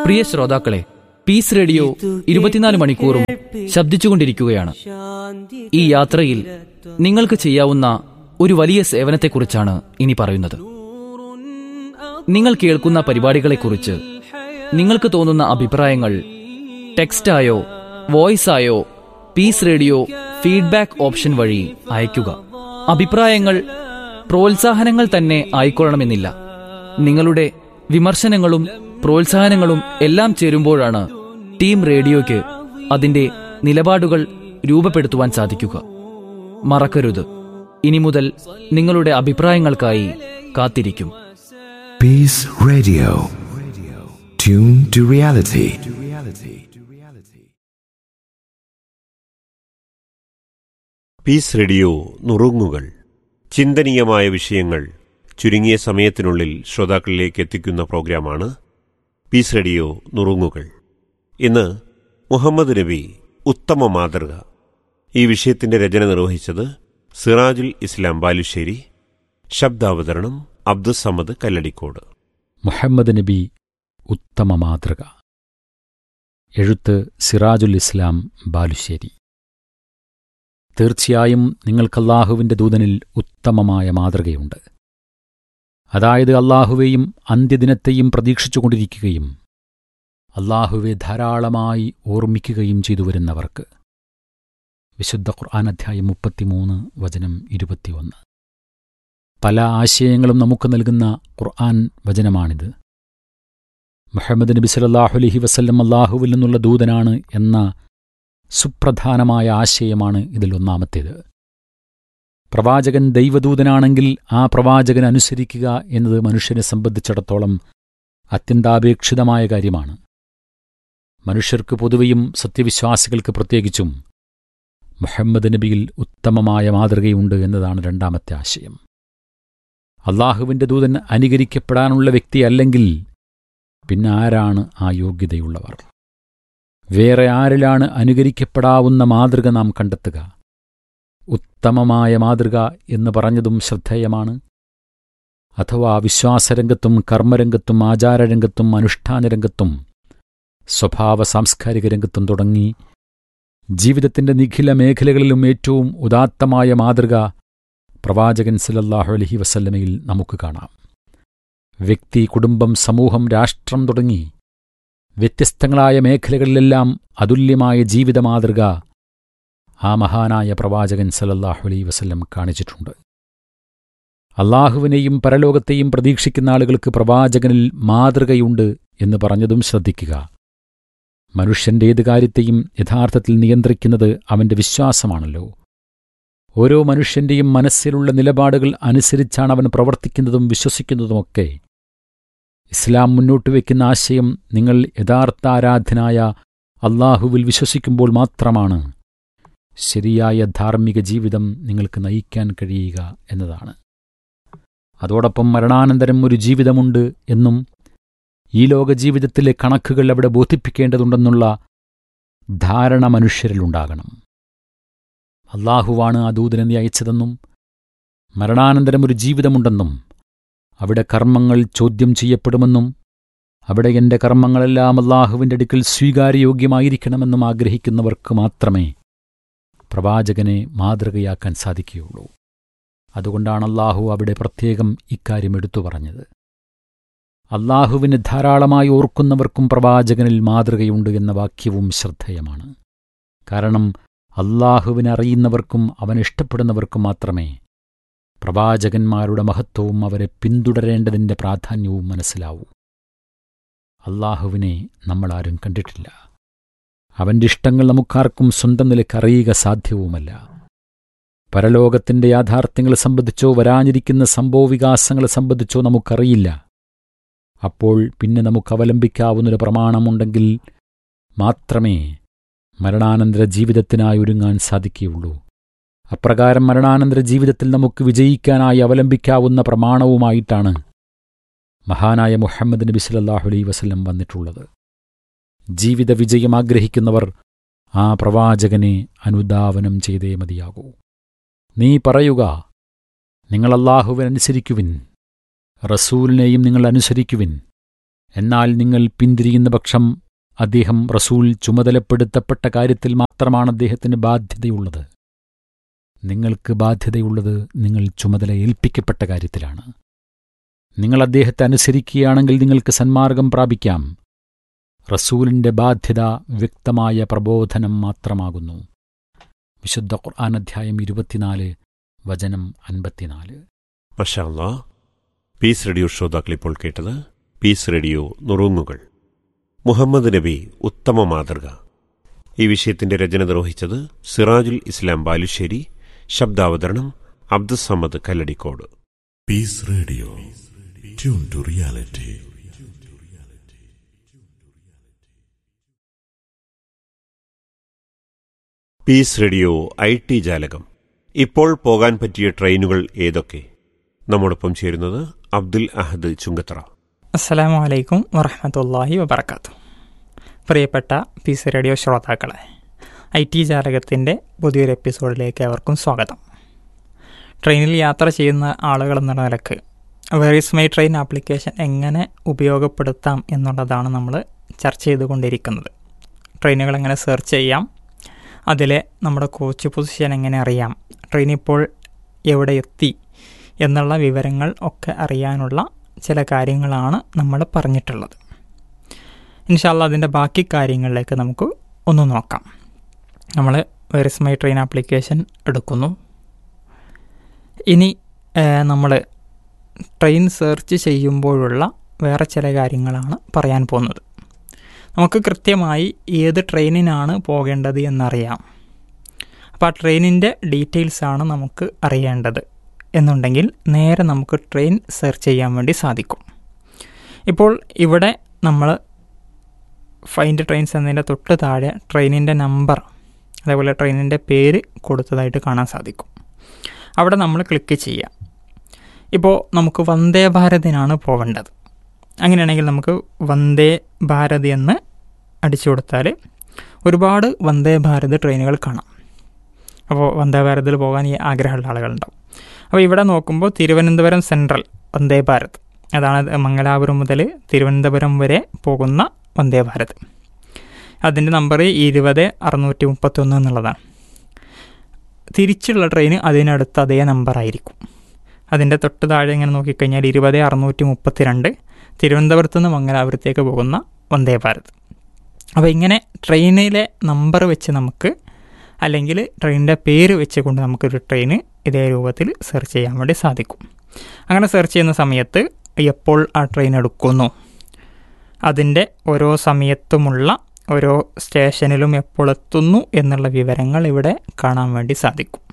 പ്രിയ ശ്രോതാക്കളെ piece radio ഇരുപത്തിനാല് മണിക്കൂറും ശബ്ദിച്ചുകൊണ്ടിരിക്കുകയാണ് ഈ യാത്രയിൽ നിങ്ങൾക്ക് ചെയ്യാവുന്ന ഒരു വലിയ സേവനത്തെക്കുറിച്ചാണ് ഇനി പറയുന്നത് നിങ്ങൾ കേൾക്കുന്ന പരിപാടികളെക്കുറിച്ച് നിങ്ങൾക്ക് തോന്നുന്ന അഭിപ്രായങ്ങൾ ടെക്സ്റ്റായോ വോയിസായോ പീസ് റേഡിയോ ഫീഡ്ബാക്ക് ഓപ്ഷൻ വഴി അയയ്ക്കുക അഭിപ്രായങ്ങൾ പ്രോത്സാഹനങ്ങൾ തന്നെ ആയിക്കൊള്ളണമെന്നില്ല നിങ്ങളുടെ വിമർശനങ്ങളും പ്രോത്സാഹനങ്ങളും എല്ലാം ചേരുമ്പോഴാണ് ടീം റേഡിയോയ്ക്ക് അതിന്റെ നിലപാടുകൾ രൂപപ്പെടുത്തുവാൻ സാധിക്കുക മറക്കരുത് ഇനി മുതൽ നിങ്ങളുടെ അഭിപ്രായങ്ങൾക്കായി കാത്തിരിക്കും Peace Radio. Tune to reality. Peace radio നുറുങ്ങുകൾ ചിന്തനീയമായ വിഷയങ്ങൾ ചുരുങ്ങിയ സമയത്തിനുള്ളിൽ ശ്രോതാക്കളിലേക്ക് എത്തിക്കുന്ന പ്രോഗ്രാമാണ് പീസ് റേഡിയോ നുറുങ്ങുകൾ ഇന്ന് മുഹമ്മദ് നബി ഉത്തമ മാതൃക ഈ വിഷയത്തിന്റെ രചന നിർവഹിച്ചത് സിറാജുൽ ഇസ്ലാം ബാലുശ്ശേരി ശബ്ദാവതരണം അബ്ദുസമദ് കല്ലടിക്കോട് മുഹമ്മദ് നബി ഉത്തമ മാതൃക എഴുത്ത് സിറാജുൽ ഇസ്ലാം ബാലുശ്ശേരി തീർച്ചയായും നിങ്ങൾക്കല്ലാഹുവിൻ്റെ ദൂതനിൽ ഉത്തമമായ മാതൃകയുണ്ട് അതായത് അല്ലാഹുവേയും അന്ത്യദിനത്തെയും പ്രതീക്ഷിച്ചുകൊണ്ടിരിക്കുകയും അല്ലാഹുവെ ധാരാളമായി ഓർമ്മിക്കുകയും ചെയ്തു വരുന്നവർക്ക് വിശുദ്ധ ഖുർആൻ അധ്യായം മുപ്പത്തിമൂന്ന് വചനം ഇരുപത്തിയൊന്ന് പല ആശയങ്ങളും നമുക്ക് നൽകുന്ന ഖുർആൻ വചനമാണിത് മുഹമ്മദ് നബി സല്ലല്ലാഹു അലൈഹി വസല്ലം അല്ലാഹുവിൽ നിന്നുള്ള ദൂതനാണ് എന്ന സുപ്രധാനമായ ആശയമാണ് ഇതിൽ ഒന്നാമത്തേത് പ്രവാചകൻ ദൈവദൂതനാണെങ്കിൽ ആ പ്രവാചകൻ അനുസരിക്കുക എന്നത് മനുഷ്യനെ സംബന്ധിച്ചിടത്തോളം അത്യന്താപേക്ഷിതമായ കാര്യമാണ് മനുഷ്യർക്ക് പൊതുവെയും സത്യവിശ്വാസികൾക്ക് പ്രത്യേകിച്ചും മുഹമ്മദ് നബിയിൽ ഉത്തമമായ മാതൃകയുണ്ട് എന്നതാണ് രണ്ടാമത്തെ ആശയം അള്ളാഹുവിൻ്റെ ദൂതൻ അനുകരിക്കപ്പെടാനുള്ള വ്യക്തിയല്ലെങ്കിൽ പിന്നെ ആരാണ് ആ യോഗ്യതയുള്ളവർ വേറെ ആരിലാണ് അനുകരിക്കപ്പെടാവുന്ന മാതൃക നാം കണ്ടെത്തുക ഉത്തമമായ മാതൃക എന്ന് പറഞ്ഞതും ശ്രദ്ധേയമാണ് അഥവാ വിശ്വാസരംഗത്തും കർമ്മരംഗത്തും ആചാരരംഗത്തും അനുഷ്ഠാനരംഗത്തും സ്വഭാവ സാംസ്കാരിക രംഗത്തും തുടങ്ങി ജീവിതത്തിന്റെ നിഖില മേഖലകളിലും ഏറ്റവും ഉദാത്തമായ മാതൃക പ്രവാചകൻ സല്ലല്ലാഹു അലൈഹി വസല്ലമയിൽ നമുക്ക് കാണാം വ്യക്തി കുടുംബം സമൂഹം രാഷ്ട്രം തുടങ്ങി വ്യത്യസ്തങ്ങളായ മേഖലകളിലെല്ലാം അതുല്യമായ ജീവിത മാതൃക ആ മഹാനായ പ്രവാചകൻ സല്ലല്ലാഹു അലൈഹി വസല്ലം കാണിച്ചിട്ടുണ്ട് അള്ളാഹുവിനെയും പരലോകത്തെയും പ്രതീക്ഷിക്കുന്ന ആളുകൾക്ക് പ്രവാചകനിൽ മാതൃകയുണ്ട് എന്ന് പറഞ്ഞതും ശ്രദ്ധിക്കുക മനുഷ്യന്റെ ഏത് കാര്യത്തെയും യഥാർത്ഥത്തിൽ നിയന്ത്രിക്കുന്നത് അവന്റെ വിശ്വാസമാണല്ലോ ഓരോ മനുഷ്യന്റെയും മനസ്സിലുള്ള നിലപാടുകൾ അനുസരിച്ചാണ് അവൻ പ്രവർത്തിക്കുന്നതും വിശ്വസിക്കുന്നതുമൊക്കെ ഇസ്ലാം മുന്നോട്ട് വയ്ക്കുന്ന ആശയം നിങ്ങൾ യഥാർത്ഥ ആരാധനായ അള്ളാഹുവിൽ വിശ്വസിക്കുമ്പോൾ മാത്രമാണ് ശരിയായ ധാർമ്മിക ജീവിതം നിങ്ങൾക്ക് നയിക്കാൻ കഴിയുക എന്നതാണ് അതോടൊപ്പം മരണാനന്തരം ഒരു ജീവിതമുണ്ട് എന്നും ഈ ലോക ജീവിതത്തിലെ കണക്കുകൾ അവിടെ ബോധിപ്പിക്കേണ്ടതുണ്ടെന്നുള്ള ധാരണ മനുഷ്യരിലുണ്ടാകണം അള്ളാഹുവാണ് ആ ദൂതനെ അയച്ചതെന്നും മരണാനന്തരം ഒരു ജീവിതമുണ്ടെന്നും അവിടെ കർമ്മങ്ങൾ ചോദ്യം ചെയ്യപ്പെടുമെന്നും അവിടെ എന്റെ കർമ്മങ്ങളെല്ലാം അള്ളാഹുവിൻ്റെ അടുക്കൽ സ്വീകാര്യയോഗ്യമായിരിക്കണമെന്നും ആഗ്രഹിക്കുന്നവർക്ക് മാത്രമേ പ്രവാചകനെ മാതൃകയാക്കാൻ സാധിക്കുകയുള്ളൂ അതുകൊണ്ടാണ് അള്ളാഹു അവിടെ പ്രത്യേകം ഇക്കാര്യം എടുത്തു പറഞ്ഞത് അള്ളാഹുവിന് ധാരാളമായി ഓർക്കുന്നവർക്കും പ്രവാചകനിൽ മാതൃകയുണ്ട് എന്ന വാക്യവും ശ്രദ്ധേയമാണ് കാരണം അള്ളാഹുവിനെ അറിയുന്നവർക്കും അവൻ ഇഷ്ടപ്പെടുന്നവർക്കും മാത്രമേ പ്രവാചകന്മാരുടെ മഹത്വവും അവരെ പിന്തുടരേണ്ടതിൻ്റെ പ്രാധാന്യവും മനസ്സിലാവൂ അള്ളാഹുവിനെ നമ്മളാരും കണ്ടിട്ടില്ല അവൻ്റെ ഇഷ്ടങ്ങൾ നമുക്കാർക്കും സ്വന്തം നിലയ്ക്ക് അറിയുക സാധ്യവുമല്ല പരലോകത്തിൻ്റെ യാഥാർത്ഥ്യങ്ങളെ സംബന്ധിച്ചോ വരാനിരിക്കുന്ന സംഭവവികാസങ്ങളെ സംബന്ധിച്ചോ നമുക്കറിയില്ല അപ്പോൾ പിന്നെ നമുക്ക് അവലംബിക്കാവുന്നൊരു പ്രമാണമുണ്ടെങ്കിൽ മാത്രമേ മരണാനന്തര ജീവിതത്തിനായി ഒരുങ്ങാൻ സാധിക്കുകയുള്ളൂ അപ്രകാരം മരണാനന്തര ജീവിതത്തിൽ നമുക്ക് വിജയിക്കാനായി അവലംബിക്കാവുന്ന പ്രമാണവുമായിട്ടാണ് മഹാനായ മുഹമ്മദ് നബി സല്ലല്ലാഹു അലൈഹി വസല്ലം വന്നിട്ടുള്ളത് ജീവിത വിജയം ആഗ്രഹിക്കുന്നവർ ആ പ്രവാചകനെ അനുധാവനം ചെയ്തേ മതിയാകൂ നീ പറയുക നിങ്ങൾ അള്ളാഹുവിനനുസരിക്കുവിൻ റസൂലിനെയും നിങ്ങൾ അനുസരിക്കുവിൻ എന്നാൽ നിങ്ങൾ പിന്തിരിയുന്ന പക്ഷം അദ്ദേഹം റസൂൽ ചുമതലപ്പെടുത്തപ്പെട്ട കാര്യത്തിൽ മാത്രമാണ് അദ്ദേഹത്തിന് ബാധ്യതയുള്ളത് നിങ്ങൾക്ക് ബാധ്യതയുള്ളത് നിങ്ങൾ ചുമതല ഏൽപ്പിക്കപ്പെട്ട കാര്യത്തിലാണ് നിങ്ങൾ അദ്ദേഹത്തെ അനുസരിക്കുകയാണെങ്കിൽ നിങ്ങൾക്ക് സന്മാർഗം പ്രാപിക്കാം റസൂലിന്റെ ബാധ്യത വ്യക്തമായ പ്രബോധനം മാത്രമാകുന്നു വിശുദ്ധ ഖുർആൻ അധ്യായം ഇരുപത്തിനാല് വചനം അൻപത്തിനാല് മഷാല്ല പീസ് റേഡിയോ ശ്രോതാക്കൾ ഇപ്പോൾ കേട്ടത് പീസ് റേഡിയോ നുറുങ്ങുകൾ മുഹമ്മദ് നബി ഉത്തമ മാതൃക ഈ വിഷയത്തിന്റെ രചന നിർവഹിച്ചത് സിറാജുൽ ഇസ്ലാം ബാലുശ്ശേരി ശബ്ദാവതരണം Abdussamad Kalladikode Peace Radio. Tune to reality. Peace radio I T ജാലകം ഇപ്പോൾ പോകാൻ പറ്റിയ ട്രെയിനുകൾ ഏതൊക്കെ നമ്മോടൊപ്പം ചേരുന്നത് അബ്ദുൽ അഹദ് ചുങ്കത്തറ അസ്സലാമു അലൈക്കും വറഹമത്തല്ലാഹി വബർക്കാത്തു പ്രിയപ്പെട്ട പീസ് റേഡിയോ ശ്രോതാക്കളെ ഐ ടി ജാലകത്തിൻ്റെ പുതിയൊരു എപ്പിസോഡിലേക്ക് അവർക്കും സ്വാഗതം ട്രെയിനിൽ യാത്ര ചെയ്യുന്ന ആളുകൾ എന്നുള്ള നിലക്ക് വെറീസ് മൈ ട്രെയിൻ ആപ്ലിക്കേഷൻ എങ്ങനെ ഉപയോഗപ്പെടുത്താം എന്നുള്ളതാണ് നമ്മൾ ചർച്ച ചെയ്തുകൊണ്ടിരിക്കുന്നത് ട്രെയിനുകൾ എങ്ങനെ സെർച്ച് ചെയ്യാം അതിലെ നമ്മുടെ കോച്ച് പൊസിഷൻ എങ്ങനെ അറിയാം ട്രെയിൻ ഇപ്പോൾ എവിടെ എത്തി എന്നുള്ള വിവരങ്ങൾ ഒക്കെ അറിയാനുള്ള ചില കാര്യങ്ങളാണ് നമ്മൾ പറഞ്ഞിട്ടുള്ളത് ഇൻഷാല്ല അതിൻ്റെ ബാക്കി കാര്യങ്ങളിലേക്ക് നമുക്ക് ഒന്ന് നോക്കാം നമ്മൾ വെറിസ് മൈ ട്രെയിൻ ആപ്ലിക്കേഷൻ എടുക്കുന്നു ഇനി നമ്മൾ ട്രെയിൻ സെർച്ച് ചെയ്യുമ്പോഴുള്ള വേറെ ചില കാര്യങ്ങളാണ് പറയാൻ പോകുന്നത് നമുക്ക് കൃത്യമായി ഏത് ട്രെയിനിനാണ് പോകേണ്ടത് എന്നറിയാം അപ്പോൾ ആ ട്രെയിനിൻ്റെ ഡീറ്റെയിൽസാണ് നമുക്ക് അറിയേണ്ടത് എന്നുണ്ടെങ്കിൽ നേരെ നമുക്ക് ട്രെയിൻ സെർച്ച് ചെയ്യാൻ വേണ്ടി സാധിക്കും ഇപ്പോൾ ഇവിടെ നമ്മൾ ഫൈൻഡ് ട്രെയിൻസ് എന്നതിൻ്റെ തൊട്ട് താഴെ ട്രെയിനിൻ്റെ നമ്പർ അതേപോലെ ട്രെയിനിൻ്റെ പേര് കൊടുത്തതായിട്ട് കാണാൻ സാധിക്കും അവിടെ നമ്മൾ ക്ലിക്ക് ചെയ്യാം ഇപ്പോൾ നമുക്ക് വന്ദേ ഭാരതിനാണ് പോവേണ്ടത് അങ്ങനെയാണെങ്കിൽ നമുക്ക് വന്ദേ ഭാരത് എന്ന് അടിച്ചു കൊടുത്താൽ ഒരുപാട് വന്ദേ ഭാരത് ട്രെയിനുകൾ കാണാം അപ്പോൾ വന്ദേ ഭാരതിൽ പോകാൻ ഈ ആഗ്രഹമുള്ള ആളുകളുണ്ടാവും അപ്പോൾ ഇവിടെ നോക്കുമ്പോൾ തിരുവനന്തപുരം സെൻട്രൽ വന്ദേ ഭാരത് അതാണ് മംഗലാപുരം മുതൽ തിരുവനന്തപുരം വരെ പോകുന്ന വന്ദേ ഭാരത് അതിൻ്റെ നമ്പർ ഇരുപത് അറുന്നൂറ്റി മുപ്പത്തൊന്ന് എന്നുള്ളതാണ് തിരിച്ചുള്ള ട്രെയിൻ അതിനടുത്ത് അതേ നമ്പറായിരിക്കും അതിൻ്റെ തൊട്ട് താഴെ ഇങ്ങനെ നോക്കിക്കഴിഞ്ഞാൽ ഇരുപത് അറുന്നൂറ്റി മുപ്പത്തിരണ്ട് തിരുവനന്തപുരത്ത് നിന്ന് മംഗലാപുരത്തേക്ക് പോകുന്ന വന്ദേ ഭാരത് അപ്പോൾ ഇങ്ങനെ ട്രെയിനിലെ നമ്പർ വെച്ച് നമുക്ക് അല്ലെങ്കിൽ ട്രെയിനിൻ്റെ പേര് വെച്ചുകൊണ്ട് നമുക്കൊരു ട്രെയിൻ ഇതേ രൂപത്തിൽ സെർച്ച് ചെയ്യാൻ വേണ്ടി സാധിക്കും അങ്ങനെ സെർച്ച് ചെയ്യുന്ന സമയത്ത് എപ്പോൾ ആ ട്രെയിൻ എടുക്കുന്നു അതിൻ്റെ ഓരോ സമയത്തുമുള്ള ഓരോ സ്റ്റേഷനിലും എപ്പോൾ എത്തുന്നു എന്നുള്ള വിവരങ്ങൾ ഇവിടെ കാണാൻ വേണ്ടി സാധിക്കും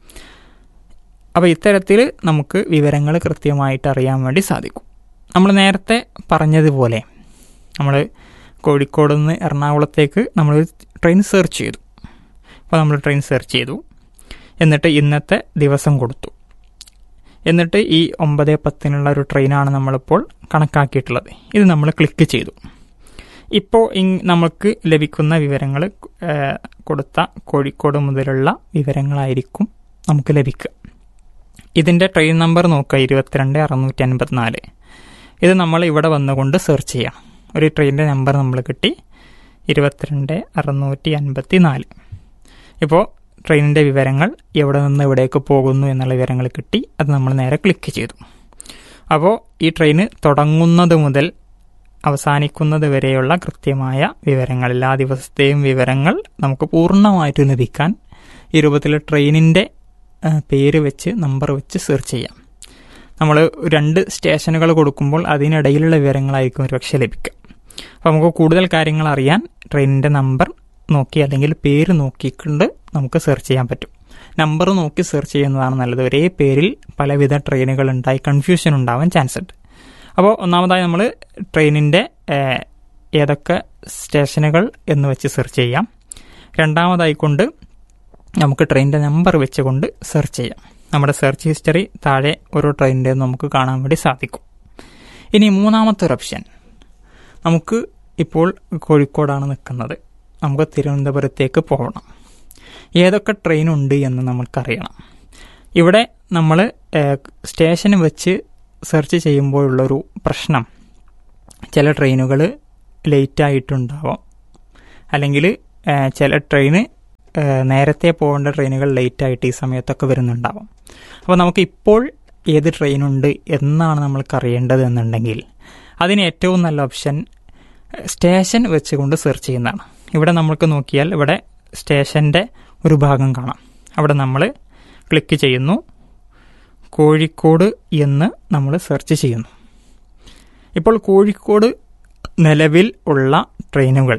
അപ്പോൾ ഇത്തരത്തിൽ നമുക്ക് വിവരങ്ങൾ കൃത്യമായിട്ട് അറിയാൻ വേണ്ടി സാധിക്കും നമ്മൾ നേരത്തെ പറഞ്ഞതുപോലെ നമ്മൾ കോഴിക്കോട് നിന്ന് എറണാകുളത്തേക്ക് നമ്മൾ ട്രെയിൻ സെർച്ച് ചെയ്തു അപ്പോൾ നമ്മൾ ട്രെയിൻ സെർച്ച് ചെയ്തു എന്നിട്ട് ഇന്നത്തെ ദിവസം കൊടുത്തു എന്നിട്ട് ഈ ഒമ്പത് പത്തിനുള്ള ഒരു ട്രെയിനാണ് നമ്മളിപ്പോൾ കണക്കാക്കിയിട്ടുള്ളത് ഇത് നമ്മൾ ക്ലിക്ക് ചെയ്തു ഇപ്പോൾ നമുക്ക് ലഭിക്കുന്ന വിവരങ്ങൾ കൊടുത്ത കോഴിക്കോട് മുതലുള്ള വിവരങ്ങളായിരിക്കും നമുക്ക് ലഭിക്കുക ഇതിൻ്റെ ട്രെയിൻ നമ്പർ നോക്കുക ഇരുപത്തിരണ്ട് അറുന്നൂറ്റി അൻപത്തിനാല് ഇത് നമ്മൾ ഇവിടെ വന്നുകൊണ്ട് സെർച്ച് ചെയ്യണം ഒരു ട്രെയിനിൻ്റെ നമ്പർ നമ്മൾ കിട്ടി ഇരുപത്തിരണ്ട് അറുന്നൂറ്റി അൻപത്തി നാല് ഇപ്പോൾ ട്രെയിനിൻ്റെ വിവരങ്ങൾ എവിടെ നിന്ന് എവിടേക്ക് പോകുന്നു എന്നുള്ള വിവരങ്ങൾ കിട്ടി അത് നമ്മൾ നേരെ ക്ലിക്ക് ചെയ്തു അപ്പോൾ ഈ ട്രെയിന് തുടങ്ങുന്നത് മുതൽ അവസാനിക്കുന്നത് വരെയുള്ള കൃത്യമായ വിവരങ്ങൾ എല്ലാ ദിവസത്തെയും വിവരങ്ങൾ നമുക്ക് പൂർണ്ണമായിട്ട് ലഭിക്കാൻ ഈ രൂപത്തിൽ ട്രെയിനിൻ്റെ പേര് വെച്ച് നമ്പർ വെച്ച് സെർച്ച് ചെയ്യാം നമ്മൾ രണ്ട് സ്റ്റേഷനുകൾ കൊടുക്കുമ്പോൾ അതിനിടയിലുള്ള വിവരങ്ങളായിരിക്കും ഒരുപക്ഷെ ലഭിക്കുക അപ്പോൾ നമുക്ക് കൂടുതൽ കാര്യങ്ങൾ അറിയാൻ ട്രെയിനിൻ്റെ നമ്പർ നോക്കി അല്ലെങ്കിൽ പേര് നോക്കിക്കൊണ്ട് നമുക്ക് സെർച്ച് ചെയ്യാൻ പറ്റും നമ്പർ നോക്കി സെർച്ച് ചെയ്യുന്നതാണ് നല്ലത് ഒരേ പേരിൽ പലവിധ ട്രെയിനുകൾ ഉണ്ടായി കൺഫ്യൂഷൻ ഉണ്ടാവാൻ ചാൻസ് ഉണ്ട് അപ്പോൾ ഒന്നാമതായി നമ്മൾ ട്രെയിനിൻ്റെ ഏതൊക്കെ സ്റ്റേഷനുകൾ എന്ന് വെച്ച് സെർച്ച് ചെയ്യാം രണ്ടാമതായി കൊണ്ട് നമുക്ക് ട്രെയിനിൻ്റെ നമ്പർ വെച്ചുകൊണ്ട് സെർച്ച് ചെയ്യാം നമ്മുടെ സെർച്ച് ഹിസ്റ്ററി താഴെ ഓരോ ട്രെയിനിൻ്റെ നമുക്ക് കാണാൻ വേണ്ടി സാധിക്കും ഇനി മൂന്നാമത്തെ ഒരു ഓപ്ഷൻ നമുക്ക് ഇപ്പോൾ കോഴിക്കോടാണ് നിൽക്കുന്നത് നമുക്ക് തിരുവനന്തപുരത്തേക്ക് പോകണം ഏതൊക്കെ ട്രെയിൻ ഉണ്ട് എന്ന് നമുക്കറിയണം ഇവിടെ നമ്മൾ സ്റ്റേഷൻ വെച്ച് സെർച്ച് ചെയ്യുമ്പോഴുള്ളൊരു പ്രശ്നം ചില ട്രെയിനുകൾ ലേറ്റായിട്ടുണ്ടാവാം അല്ലെങ്കിൽ ചില ട്രെയിന് നേരത്തെ പോകേണ്ട ട്രെയിനുകൾ ലേറ്റായിട്ട് ഈ സമയത്തൊക്കെ വരുന്നുണ്ടാവാം അപ്പോൾ നമുക്ക് ഇപ്പോൾ ഏത് ട്രെയിനുണ്ട് എന്നാണ് നമ്മൾക്ക് അറിയേണ്ടത് എന്നുണ്ടെങ്കിൽ അതിന് ഏറ്റവും നല്ല ഓപ്ഷൻ സ്റ്റേഷൻ വെച്ചുകൊണ്ട് സെർച്ച് ചെയ്യുന്നതാണ് ഇവിടെ നമ്മൾക്ക് നോക്കിയാൽ ഇവിടെ സ്റ്റേഷൻ്റെ ഒരു ഭാഗം കാണാം അവിടെ നമ്മൾ ക്ലിക്ക് ചെയ്യുന്നു കോഴിക്കോട് എന്ന് നമ്മൾ സെർച്ച് ചെയ്യുന്നു ഇപ്പോൾ കോഴിക്കോട് നിലവിൽ ഉള്ള ട്രെയിനുകൾ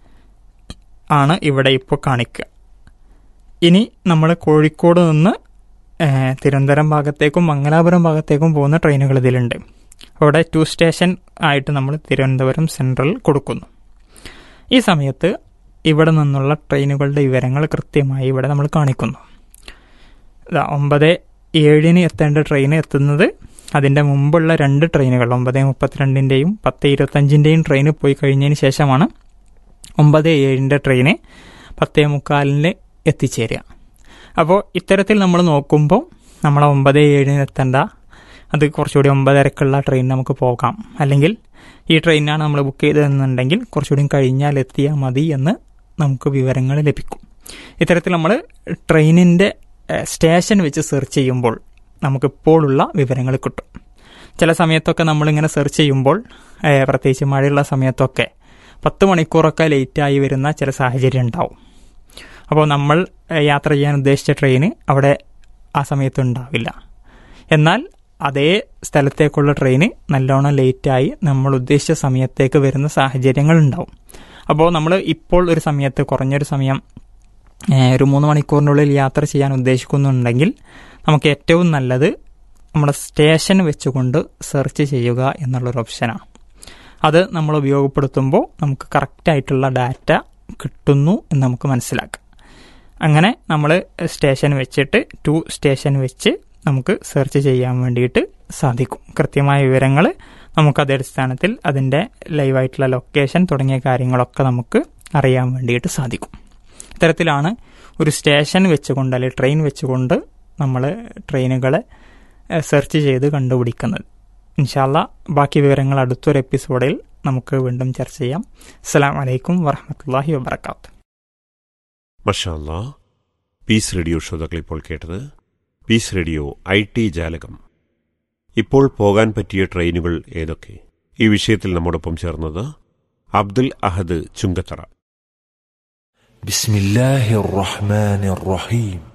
ആണ് ഇവിടെ ഇപ്പോൾ കാണിക്കുക ഇനി നമ്മൾ കോഴിക്കോട് നിന്ന് തിരുവനന്തപുരം ഭാഗത്തേക്കും മംഗലാപുരം ഭാഗത്തേക്കും പോകുന്ന ട്രെയിനുകൾ ഇതിലുണ്ട് അവിടെ ടു സ്റ്റേഷൻ ആയിട്ട് നമ്മൾ തിരുവനന്തപുരം സെൻട്രൽ കൊടുക്കുന്നു ഈ സമയത്ത് ഇവിടെ നിന്നുള്ള ട്രെയിനുകളുടെ വിവരങ്ങൾ കൃത്യമായി ഇവിടെ നമ്മൾ കാണിക്കുന്നു ഒമ്പത് ഏഴിന് എത്തേണ്ട ട്രെയിൻ എത്തുന്നത് അതിൻ്റെ മുമ്പുള്ള രണ്ട് ട്രെയിനുകൾ ഒമ്പത് മുപ്പത്തിരണ്ടിൻ്റെയും പത്ത് ഇരുപത്തഞ്ചിൻ്റെയും ട്രെയിൻ പോയി കഴിഞ്ഞതിന് ശേഷമാണ് ഒമ്പത് ഏഴിൻ്റെ ട്രെയിന് പത്തേ മുക്കാലിന് എത്തിച്ചേരുക അപ്പോൾ ഇത്തരത്തിൽ നമ്മൾ നോക്കുമ്പോൾ നമ്മൾ ഒമ്പത് ഏഴിന് എത്തേണ്ട അത് കുറച്ചുകൂടി ഒമ്പതരക്കുള്ള ട്രെയിൻ നമുക്ക് പോകാം അല്ലെങ്കിൽ ഈ ട്രെയിനാണ് നമ്മൾ ബുക്ക് ചെയ്തതെന്നുണ്ടെങ്കിൽ കുറച്ചുകൂടി കഴിഞ്ഞാൽ എത്തിയാൽ മതി എന്ന് നമുക്ക് വിവരങ്ങൾ ലഭിക്കും ഇത്തരത്തിൽ നമ്മൾ ട്രെയിനിൻ്റെ സ്റ്റേഷൻ വെച്ച് സെർച്ച് ചെയ്യുമ്പോൾ നമുക്കിപ്പോഴുള്ള വിവരങ്ങൾ കിട്ടും ചില സമയത്തൊക്കെ നമ്മളിങ്ങനെ സെർച്ച് ചെയ്യുമ്പോൾ പ്രത്യേകിച്ച് മഴയുള്ള സമയത്തൊക്കെ പത്ത് മണിക്കൂറൊക്കെ ലേറ്റായി വരുന്ന ചില സാഹചര്യം ഉണ്ടാവും അപ്പോൾ നമ്മൾ യാത്ര ചെയ്യാൻ ഉദ്ദേശിച്ച ട്രെയിന് അവിടെ ആ സമയത്ത് ഉണ്ടാവില്ല എന്നാൽ അതേ സ്ഥലത്തേക്കുള്ള ട്രെയിന് നല്ലോണം ലേറ്റായി നമ്മൾ ഉദ്ദേശിച്ച സമയത്തേക്ക് വരുന്ന സാഹചര്യങ്ങൾ ഉണ്ടാവും അപ്പോൾ നമ്മൾ ഇപ്പോൾ ഒരു സമയത്ത് കുറഞ്ഞൊരു സമയം ഒരു മൂന്ന് മണിക്കൂറിനുള്ളിൽ യാത്ര ചെയ്യാൻ ഉദ്ദേശിക്കുന്നുണ്ടെങ്കിൽ നമുക്ക് ഏറ്റവും നല്ലത് നമ്മുടെ സ്റ്റേഷൻ വെച്ചുകൊണ്ട് സെർച്ച് ചെയ്യുക എന്നുള്ളൊരു ഓപ്ഷനാണ് അത് നമ്മൾ ഉപയോഗപ്പെടുത്തുമ്പോൾ നമുക്ക് കറക്റ്റായിട്ടുള്ള ഡാറ്റ കിട്ടുന്നു എന്ന് നമുക്ക് മനസ്സിലാക്കാം അങ്ങനെ നമ്മൾ സ്റ്റേഷൻ വെച്ചിട്ട് ടു സ്റ്റേഷൻ വെച്ച് നമുക്ക് സെർച്ച് ചെയ്യാൻ വേണ്ടിയിട്ട് സാധിക്കും കൃത്യമായ വിവരങ്ങൾ നമുക്ക് അതേ അടിസ്ഥാനത്തിൽ അതിൻ്റെ ലൈവായിട്ടുള്ള ലൊക്കേഷൻ തുടങ്ങിയ കാര്യങ്ങളൊക്കെ നമുക്ക് അറിയാൻ വേണ്ടിയിട്ട് സാധിക്കും ഇത്തരത്തിലാണ് ഒരു സ്റ്റേഷൻ വെച്ചുകൊണ്ട് അല്ലെങ്കിൽ ട്രെയിൻ വെച്ചുകൊണ്ട് നമ്മൾ ട്രെയിനുകളെ സെർച്ച് ചെയ്ത് കണ്ടുപിടിക്കുന്നത് ഇൻഷാല്ല ബാക്കി വിവരങ്ങൾ അടുത്തൊരു എപ്പിസോഡിൽ നമുക്ക് വീണ്ടും ചർച്ച ചെയ്യാം അസ്സാം വലൈക്കും വറഹമത്തല്ലാഹി വബർക്കാത്തു മഷാല്ല പീസ് റേഡിയോ ശ്രോതാക്കൾ ഇപ്പോൾ കേട്ടത് പീസ് റേഡിയോ ഐ ടി ജാലകം ഇപ്പോൾ പോകാൻ പറ്റിയ ട്രെയിനുകൾ ഏതൊക്കെ ഈ വിഷയത്തിൽ നമ്മോടൊപ്പം ചേർന്നത് അബ്ദുൽ അഹദ് ചുങ്കത്തറ بسم الله الرحمن الرحيم